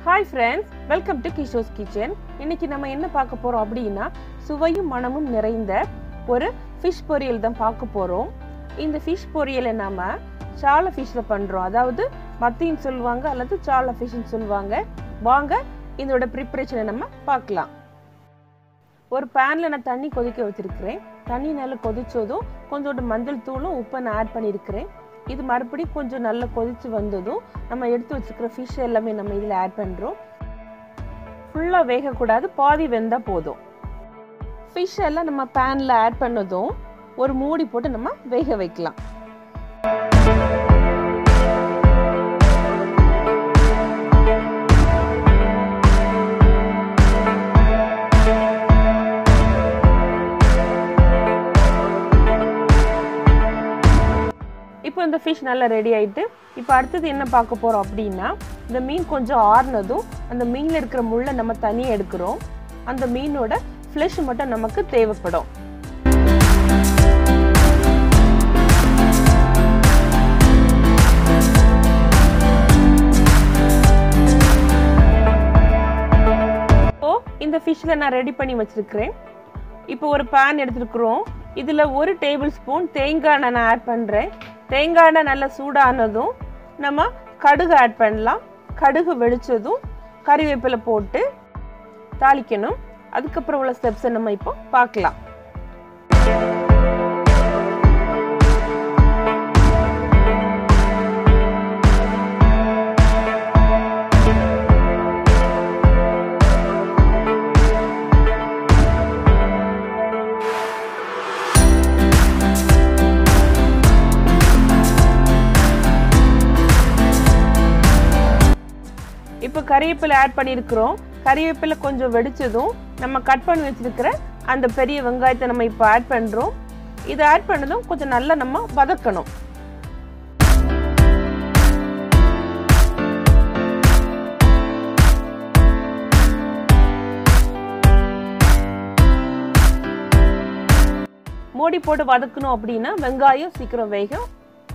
hi friends welcome to Kisho's kitchen இன்னைக்கு நம்ம என்ன பார்க்க போறோம் அப்படின்னா சுவையும் மனமும் நிறைந்த ஒரு ஃபிஷ் பொரியல் தான் பார்க்க போறோம் இந்த ஃபிஷ் பொரியலை நாம சால ஃபிஷ்ல பண்றோம் அதாவது மத்தின்னு சொல்லுவாங்க அல்லது சால ஃபிஷ்னு சொல்லுவாங்க வாங்க இதோட ப்ரிப்பரேஷனை நம்ம பார்க்கலாம் ஒரு பேனில் நான் தண்ணி கொதிக்க வச்சிருக்கிறேன் தண்ணி நல்லா கொதிச்சதும் கொஞ்சோண்டு மஞ்சள் தூளும் உப்பை நான் ஆட் பண்ணியிருக்கிறேன் இது மறுபடியும் கொஞ்சம் நல்லா கொதிச்சு வந்ததும் நம்ம எடுத்து வச்சுருக்கிற ஃபிஷ் எல்லாமே நம்ம இதில் ஆட் பண்ணுறோம் ஃபுல்லாக வேகக்கூடாது பாதி வெந்தால் போதும் ஃபிஷ் எல்லாம் நம்ம பேனில் ஆட் பண்ணதும் ஒரு மூடி போட்டு நம்ம வேக வைக்கலாம் இப்போ இந்த ஃபிஷ் நல்லா ரெடி ஆயிட்டு இப்போ அடுத்தது என்ன பார்க்க போகிறோம் அப்படின்னா இந்த மீன் கொஞ்சம் ஆறுனதும் அந்த மீனில் இருக்கிற முள்ளை நம்ம தனியாக எடுக்கிறோம் அந்த மீனோட ஃப்ளெஷ் மட்டும் நமக்கு தேவைப்படும் இப்போ இந்த ஃபிஷ்ஷில் நான் ரெடி பண்ணி வச்சிருக்கிறேன் இப்போ ஒரு பேன் எடுத்துருக்குறோம் இதில் ஒரு டேபிள் ஸ்பூன் தேங்காய் எண்ணெய் நான் ஆட் பண்ணுறேன் தேங்காய் எண்ணெய் நல்லா சூடானதும் நம்ம கடுகு ஆட் பண்ணலாம் கடுகு வெடிச்சதும் கறிவேப்பிலை போட்டு தாளிக்கணும் அதுக்கப்புறம் உள்ள ஸ்டெப்ஸை நம்ம இப்போ பார்க்கலாம் இப்போ கறிவேப்பிலை ஆட் பண்ணியிருக்கிறோம் கறிவேப்பிலை கொஞ்சம் வெடிச்சதும் நம்ம கட் பண்ணி வச்சிருக்கிற அந்த பெரிய வெங்காயத்தை நம்ம இப்போ ஆட் பண்ணுறோம் இதை ஆட் பண்ணதும் கொஞ்சம் நல்லா நம்ம வதக்கணும் மூடி போட்டு வதக்கணும் அப்படின்னா வெங்காயம் சீக்கிரம் வேகும்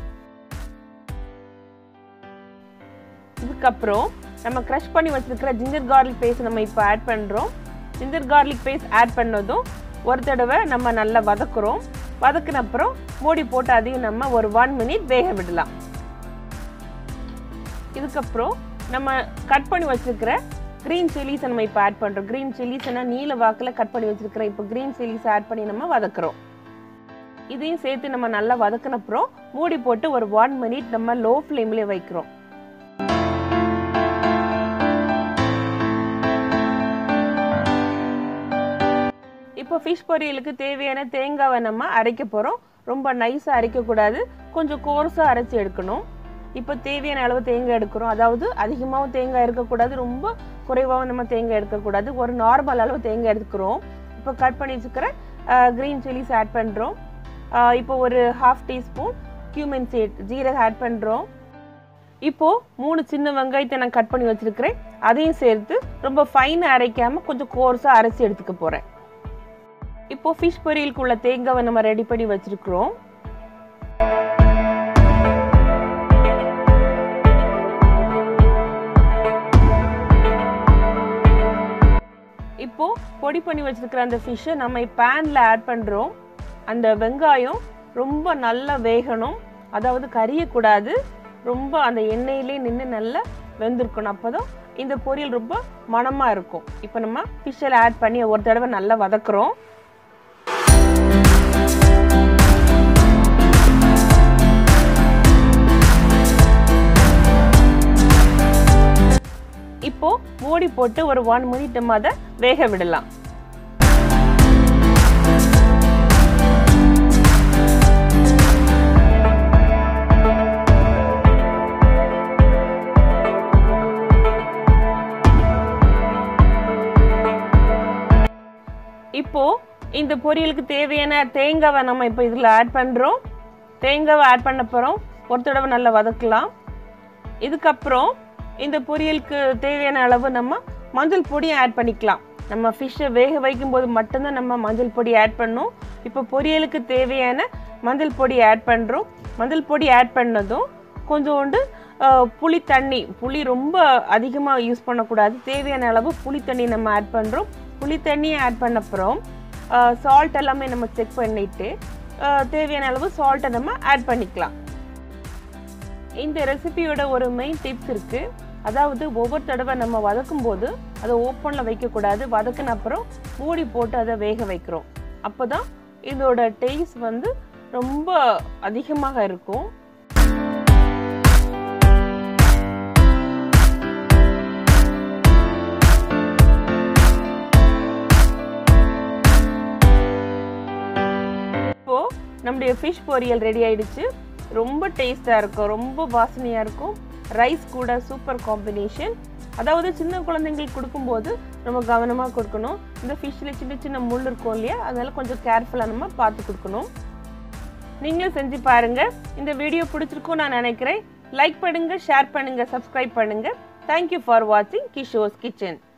இதுக்கப்புறம் நம்ம க்ரஷ் பண்ணி வச்சிருக்கிற ஜிஞ்சர் கார்லிக் பேஸ்ட் நம்ம இப்போ ஆட் பண்ணுறோம் ஜிஞ்சர் கார்லிக் பேஸ்ட் ஆட் பண்ணதும் ஒரு தடவை நம்ம நல்லா வதக்குறோம் வதக்கின அப்புறம் மூடி போட்டு அதையும் நம்ம ஒரு ஒன் மினிட் வேக விடலாம் இதுக்கப்புறம் நம்ம கட் பண்ணி வச்சிருக்கிற க்ரீன் சில்லிஸ் நம்ம இப்போ ஆட் பண்ணுறோம் க்ரீன் சில்லிஸ் நீல வாக்கில் கட் பண்ணி வச்சிருக்கிற இப்போ க்ரீன் சில்லிஸ் ஆட் பண்ணி நம்ம வதக்குறோம் இதையும் சேர்த்து நம்ம நல்லா வதக்கின அப்புறம் மூடி போட்டு ஒரு ஒன் மினிட் நம்ம லோ ஃப்ளேம்லேயே வைக்கிறோம் இப்போ ஃபிஷ் பொரியலுக்கு தேவையான தேங்காவை நம்ம அரைக்க போகிறோம் ரொம்ப நைஸாக அரைக்கக்கூடாது கொஞ்சம் கோர்ஸாக அரைச்சி எடுக்கணும் இப்போ தேவையான அளவு தேங்காய் எடுக்கிறோம் அதாவது அதிகமாகவும் தேங்காய் இருக்கக்கூடாது ரொம்ப குறைவாகவும் நம்ம தேங்காய் எடுக்கக்கூடாது ஒரு நார்மல் அளவு தேங்காய் எடுத்துக்கிறோம் இப்போ கட் பண்ணி வச்சுக்கிற க்ரீன் சில்லிஸ் ஆட் பண்ணுறோம் இப்போ ஒரு ஹாஃப் டீஸ்பூன் கியூமின் சீட் ஜீரகம் ஆட் பண்ணுறோம் இப்போது மூணு சின்ன வெங்காயத்தை நான் கட் பண்ணி வச்சுருக்கிறேன் அதையும் சேர்த்து ரொம்ப ஃபைனாக அரைக்காமல் கொஞ்சம் கோர்ஸாக அரைச்சி எடுத்துக்க போகிறேன் இப்போ ஃபிஷ் பொரியலுக்கு உள்ள தேங்காவை நம்ம ரெடி பண்ணி வச்சிருக்கிறோம் இப்போ பொடி பண்ணி வச்சிருக்கிற அந்த ஃபிஷ்ஷை நம்ம பேனில் ஆட் பண்ணுறோம் அந்த வெங்காயம் ரொம்ப நல்லா வேகணும் அதாவது கரியக்கூடாது ரொம்ப அந்த எண்ணெயிலே நின்று நல்லா வெந்திருக்கணும் அப்போ தான் இந்த பொரியல் ரொம்ப மணமாக இருக்கும் இப்போ நம்ம ஃபிஷ்ஷில் ஆட் பண்ணி ஒரு தடவை நல்லா வதக்குறோம் இப்போ மூடி போட்டு ஒரு ஒன் மினிட் நம்ம அதை வேக விடலாம் இப்போ இந்த பொரியலுக்கு தேவையான தேங்காவை நம்ம இப்போ இதில் ஆட் பண்ணுறோம் தேங்காவை ஆட் பண்ண போகிறோம் ஒரு தடவை நல்லா வதக்கலாம் இதுக்கப்புறம் இந்த பொரியலுக்கு தேவையான அளவு நம்ம மஞ்சள் பொடியும் ஆட் பண்ணிக்கலாம் நம்ம ஃபிஷ்ஷை வேக வைக்கும்போது மட்டும்தான் நம்ம மஞ்சள் பொடி ஆட் பண்ணோம் இப்போ பொரியலுக்கு தேவையான மஞ்சள் பொடி ஆட் பண்ணுறோம் மஞ்சள் பொடி ஆட் பண்ணதும் கொஞ்சோண்டு புளி தண்ணி புளி ரொம்ப அதிகமாக யூஸ் பண்ணக்கூடாது தேவையான அளவு புளி தண்ணி நம்ம ஆட் பண்ணுறோம் புளி தண்ணியை ஆட் பண்ண அப்புறம் சால்ட் எல்லாமே நம்ம செக் பண்ணிவிட்டு தேவையான அளவு சால்ட்டை நம்ம ஆட் பண்ணிக்கலாம் இந்த ரெசிபியோட ஒரு மெயின் டிப்ஸ் இருக்குது அதாவது ஒவ்வொரு தடவை நம்ம வதக்கும் போது அதை ஓப்பனில் வைக்கக்கூடாது வதக்கின அப்புறம் மூடி போட்டு அதை வேக வைக்கிறோம் அப்போ தான் இதோட டேஸ்ட் வந்து ரொம்ப அதிகமாக இருக்கும் இப்போது நம்முடைய ஃபிஷ் பொரியல் ரெடி ஆயிடுச்சு ரொம்ப டேஸ்ட்டாக இருக்கும் ரொம்ப வாசனையாக இருக்கும் ரைஸ் கூட சூப்பர் காம்பினேஷன் அதாவது சின்ன குழந்தைங்களுக்கு கொடுக்கும்போது நம்ம கவனமாக கொடுக்கணும் இந்த ஃபிஷ்ஷில் சின்ன சின்ன முள் இருக்கும் இல்லையா அதனால கொஞ்சம் கேர்ஃபுல்லாக நம்ம பார்த்து கொடுக்கணும் நீங்களும் செஞ்சு பாருங்கள் இந்த வீடியோ பிடிச்சிருக்கும் நான் நினைக்கிறேன் லைக் பண்ணுங்கள் ஷேர் பண்ணுங்கள் சப்ஸ்கிரைப் பண்ணுங்கள் தேங்க்யூ ஃபார் வாட்சிங் கிஷோர்ஸ் கிச்சன்